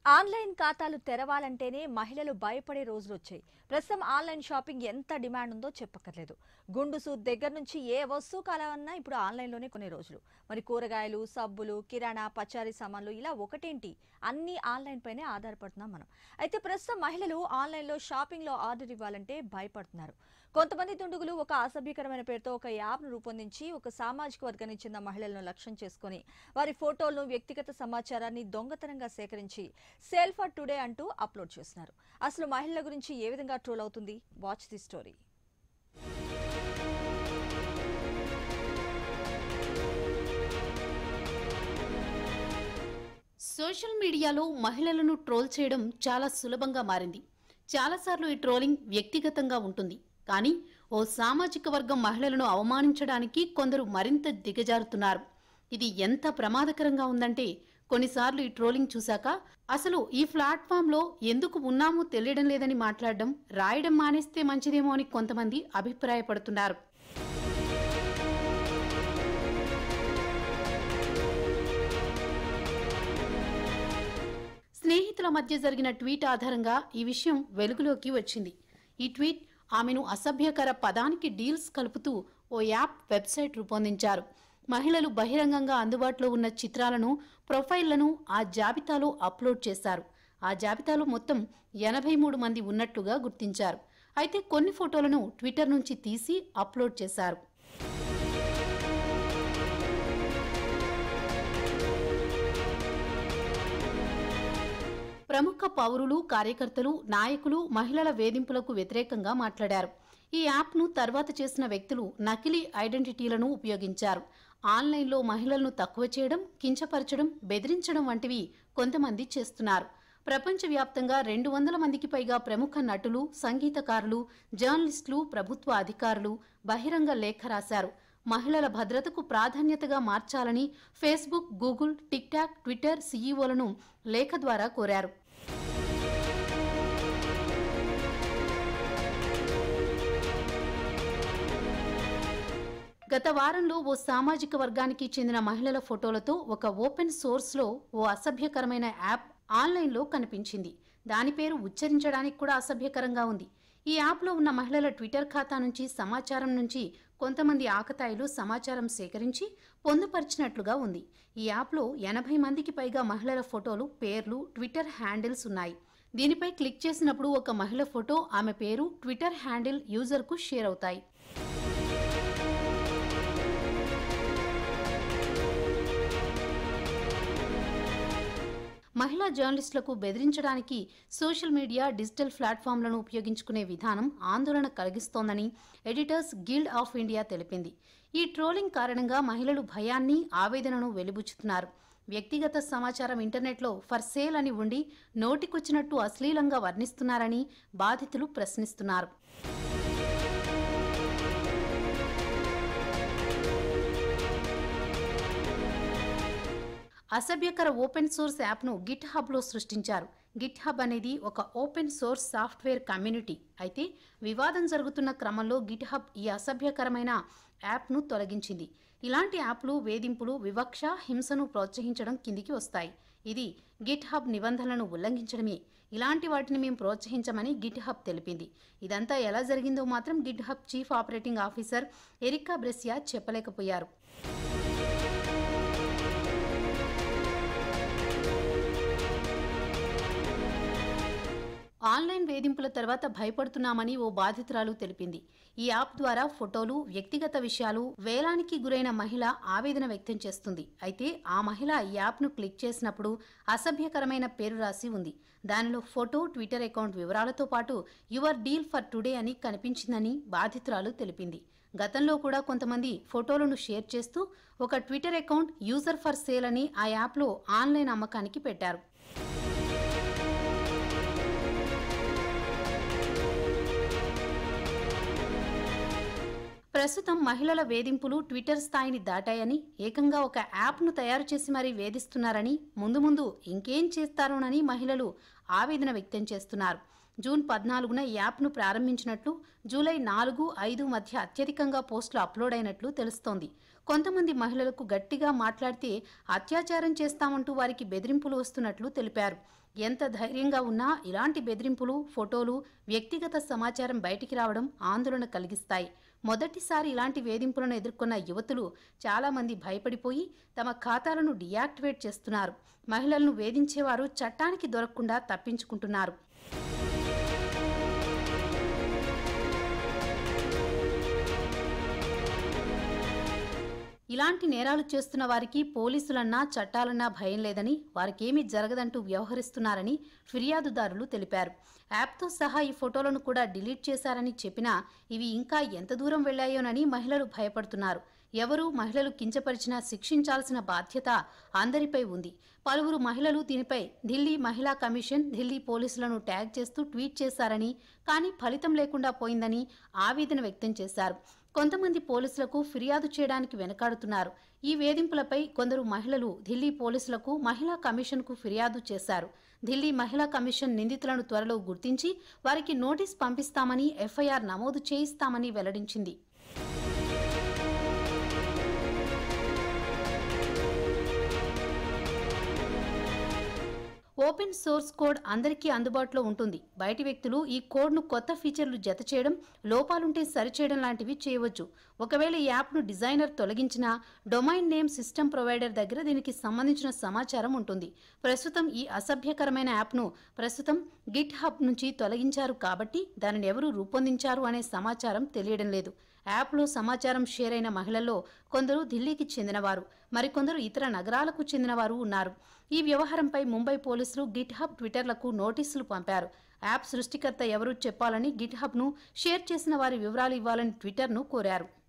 online ఖాతాలు తెరవాలంటేనే మహిళలు భయపడే రోజులు వచ్చాయి ప్రస్తుతం ఆన్లైన్ షాపింగ్ ఎంత డిమాండ్ ఉందో చెప్పక్కర్లేదు గుండు సూద్ దగ్గర నుంచి ఏ వస్తువు కావాలన్నా ఇప్పుడు ఆన్లైన్లోనే కొనే రోజులు మరి కూరగాయలు సబ్బులు కిరాణా పచారీ సామాన్లు ఇలా ఒకటేంటి అన్ని ఆన్లైన్ పైనే ఆధారపడుతున్నాం మనం అయితే ప్రస్తుతం మహిళలు ఆన్లైన్లో షాపింగ్లో ఆర్డర్ ఇవ్వాలంటే భయపడుతున్నారు కొంతమంది దుండుగులు ఒక అసభ్యకరమైన పేరుతో ఒక యాప్ను రూపొందించి ఒక సామాజిక వర్గానికి చెందిన మహిళలను లక్ష్యం చేసుకుని వారి ఫోటోలను వ్యక్తిగత సమాచారాన్ని దొంగతనంగా సేకరించి సేల్ ఫర్ టుడే అంటూ అప్లోడ్ చేస్తున్నారు అసలు మహిళల గురించి ఏ విధంగా ట్రోల్ అవుతుంది వాచ్ ది స్టోరీ సోషల్ మీడియాలో మహిళలను ట్రోల్ చేయడం చాలా సులభంగా మారింది చాలాసార్లు ఈ ట్రోలింగ్ వ్యక్తిగతంగా ఉంటుంది కానీ ఓ సామాజిక వర్గం మహిళలను అవమానించడానికి కొందరు మరింత దిగజారుతున్నారు ఇది ఎంత ప్రమాదకరంగా ఉందంటే కొన్నిసార్లు ఈ ట్రోలింగ్ చూశాక అసలు ఈ ప్లాట్ఫామ్లో ఎందుకు ఉన్నామో తెలియడం లేదని మాట్లాడడం రాయడం మానేస్తే మంచిదేమో అని కొంతమంది అభిప్రాయపడుతున్నారు స్నేహితుల మధ్య జరిగిన ట్వీట్ ఆధారంగా ఈ విషయం వెలుగులోకి వచ్చింది ఈ ట్వీట్ ఆమెను అసభ్యకర పదానికి డీల్స్ కలుపుతూ ఓ యాప్ వెబ్సైట్ రూపొందించారు మహిళలు బహిరంగంగా అందుబాటులో ఉన్న చిత్రాలను ప్రొఫైళ్లను ఆ జాబితాలో అప్లోడ్ చేశారు ఆ జాబితాలో మొత్తం ఎనభై మూడు మంది ఉన్నట్లుగా గుర్తించారు అయితే కొన్ని ఫోటోలను ట్విట్టర్ నుంచి తీసి అప్లోడ్ చేశారు ప్రముఖ పౌరులు కార్యకర్తలు నాయకులు మహిళల వేధింపులకు వ్యతిరేకంగా మాట్లాడారు ఈ యాప్ను తర్వాత చేసిన వ్యక్తులు నకిలీ ఐడెంటిటీలను ఉపయోగించారు ఆన్లైన్లో మహిళలను తక్కువ చేయడం కించపరచడం బెదిరించడం వంటివి కొంతమంది చేస్తున్నారు ప్రపంచవ్యాప్తంగా రెండు వందల మందికి పైగా ప్రముఖ నటులు సంగీతకారులు జర్నలిస్టులు ప్రభుత్వ అధికారులు బహిరంగ లేఖ రాశారు మహిళల భద్రతకు ప్రాధాన్యతగా మార్చాలని ఫేస్బుక్ గూగుల్ టిక్టాక్ ట్విట్టర్ సీఈఓలను లేఖ ద్వారా కోరారు గత వారంలో ఓ సామాజిక వర్గానికి చెందిన మహిళల ఫోటోలతో ఒక ఓపెన్ సోర్స్లో ఓ అసభ్యకరమైన యాప్ ఆన్లైన్లో కనిపించింది దాని పేరు ఉచ్చరించడానికి కూడా అసభ్యకరంగా ఉంది ఈ యాప్లో ఉన్న మహిళల ట్విట్టర్ ఖాతా నుంచి సమాచారం నుంచి కొంతమంది ఆకతాయిలు సమాచారం సేకరించి పొందుపరిచినట్లుగా ఉంది ఈ యాప్లో ఎనభై మందికి పైగా మహిళల ఫోటోలు పేర్లు ట్విట్టర్ హ్యాండిల్స్ ఉన్నాయి దీనిపై క్లిక్ చేసినప్పుడు ఒక మహిళ ఫోటో ఆమె పేరు ట్విట్టర్ హ్యాండిల్ యూజర్కు షేర్ అవుతాయి మహిళా జర్నలిస్టులకు బెదిరించడానికి సోషల్ మీడియా డిజిటల్ ప్లాట్ఫామ్లను ఉపయోగించుకునే విధానం ఆందోళన కలిగిస్తోందని ఎడిటర్స్ గిల్డ్ ఆఫ్ ఇండియా తెలిపింది ఈ ట్రోలింగ్ కారణంగా మహిళలు భయాన్ని ఆవేదనను వెలిబుచ్చుతున్నారు వ్యక్తిగత సమాచారం ఇంటర్నెట్లో ఫర్ సేల్ అని ఉండి నోటికొచ్చినట్టు అశ్లీలంగా వర్ణిస్తున్నారని బాధితులు ప్రశ్నిస్తున్నారు అసభ్యకర ఓపెన్ సోర్స్ యాప్ను గిట్ హబ్లో సృష్టించారు గిట్ హబ్ అనేది ఒక ఓపెన్ సోర్స్ సాఫ్ట్వేర్ కమ్యూనిటీ అయితే వివాదం జరుగుతున్న క్రమంలో గిట్ హబ్ ఈ అసభ్యకరమైన యాప్ను తొలగించింది ఇలాంటి యాప్లు వేధింపులు వివక్ష హింసను ప్రోత్సహించడం కిందికి వస్తాయి ఇది గిట్ హబ్ నిబంధనలను ఉల్లంఘించడమే ఇలాంటి వాటిని మేము ప్రోత్సహించమని గిట్ హబ్ తెలిపింది ఇదంతా ఎలా జరిగిందో మాత్రం GitHub chief operating officer Erica Brescia చెప్పలేకపోయారు ఆన్లైన్ వేధింపుల తర్వాత భయపడుతున్నామని ఓ బాధితురాలు తెలిపింది ఈ యాప్ ద్వారా ఫోటోలు వ్యక్తిగత విషయాలు వేలానికి గురైన మహిళ ఆవేదన వ్యక్తం చేస్తుంది అయితే ఆ మహిళ ఈ యాప్ను క్లిక్ చేసినప్పుడు అసభ్యకరమైన పేరు రాసి ఉంది దానిలో ఫోటో ట్విట్టర్ అకౌంట్ వివరాలతో పాటు యువర్ డీల్ ఫర్ టుడే అని కనిపించిందని బాధితురాలు తెలిపింది గతంలో కూడా కొంతమంది ఫోటోలను షేర్ చేస్తూ ఒక Twitter account user for sale అని ఆ యాప్లో ఆన్లైన్ అమ్మకానికి పెట్టారు ప్రస్తుతం మహిళల వేధింపులు ట్విట్టర్ స్థాయిని దాటాయని ఏకంగా ఒక యాప్ను తయారు చేసి మరీ వేధిస్తున్నారని ముందు ముందు ఇంకేం చేస్తారోనని మహిళలు ఆవేదన వ్యక్తం చేస్తున్నారు జూన్ పద్నాలుగున ఈ యాప్ను ప్రారంభించినట్లు జూలై నాలుగు ఐదు మధ్య అత్యధికంగా పోస్టులు అప్లోడ్ అయినట్లు తెలుస్తోంది కొంతమంది మహిళలకు గట్టిగా మాట్లాడితే అత్యాచారం చేస్తామంటూ వారికి బెదిరింపులు వస్తున్నట్లు తెలిపారు ఎంత ధైర్యంగా ఉన్నా ఇలాంటి బెదిరింపులు ఫోటోలు వ్యక్తిగత సమాచారం బయటికి రావడం ఆందోళన కలిగిస్తాయి మొదటిసారి ఇలాంటి వేధింపులను ఎదుర్కొన్న యువతులు చాలామంది భయపడిపోయి తమ ఖాతాలను డియాక్టివేట్ చేస్తున్నారు మహిళలను వేధించేవారు చట్టానికి దొరకకుండా తప్పించుకుంటున్నారు ఇలాంటి నేరాలు చేస్తున్న వారికి పోలీసులన్నా చట్టాలన్నా భయం లేదని వారికేమీ జరగదంటూ వ్యవహరిస్తున్నారని ఫిర్యాదుదారులు తెలిపారు యాప్తో సహా ఈ ఫోటోలను కూడా డిలీట్ చేశారని చెప్పినా ఇవి ఇంకా ఎంత దూరం వెళ్లాయోనని మహిళలు భయపడుతున్నారు ఎవరు మహిళలు కించపరిచినా శిక్షించాల్సిన బాధ్యత అందరిపై ఉంది పలువురు మహిళలు దీనిపై ఢిల్లీ మహిళా కమిషన్ ఢిల్లీ పోలీసులను ట్యాగ్ చేస్తూ ట్వీట్ చేశారని కానీ ఫలితం లేకుండా పోయిందని ఆవేదన వ్యక్తం చేశారు కొంతమంది పోలీసులకు ఫిర్యాదు చేయడానికి వెనకాడుతున్నారు ఈ వేధింపులపై కొందరు మహిళలు ఢిల్లీ పోలీసులకు మహిళా కమిషన్కు ఫిర్యాదు చేశారు ఢిల్లీ మహిళా కమిషన్ నిందితులను త్వరలో గుర్తించి వారికి నోటీస్ పంపిస్తామని ఎఫ్ఐఆర్ నమోదు చేయిస్తామని వెల్లడించింది ఓపెన్ సోర్స్ కోడ్ అందరికీ అందుబాటులో ఉంటుంది బయటి వ్యక్తులు ఈ కోడ్ను కొత్త ఫీచర్లు జత చేయడం లోపాలుంటే సరిచేయడం లాంటివి చేయవచ్చు ఒకవేళ ఈ యాప్ను డిజైనర్ తొలగించినా డొమైన్ నేమ్ సిస్టమ్ ప్రొవైడర్ దగ్గర దీనికి సంబంధించిన సమాచారం ఉంటుంది ప్రస్తుతం ఈ అసభ్యకరమైన యాప్ను ప్రస్తుతం గిట్ హబ్ నుంచి తొలగించారు కాబట్టి దానిని ఎవరు రూపొందించారు అనే సమాచారం తెలియడం లేదు యాప్లో సమాచారం షేర్ అయిన మహిళల్లో కొందరు ఢిల్లీకి చెందినవారు మరికొందరు ఇతర నగరాలకు చెందినవారు ఉన్నారు ఈ వ్యవహారంపై ముంబై పోలీసులు గిట్ హబ్ ట్విట్టర్లకు నోటీసులు పంపారు యాప్ సృష్టికర్త ఎవరూ చెప్పాలని గిట్ హబ్ను షేర్ చేసిన వారి వివరాలు ఇవ్వాలని ట్విట్టర్ను కోరారు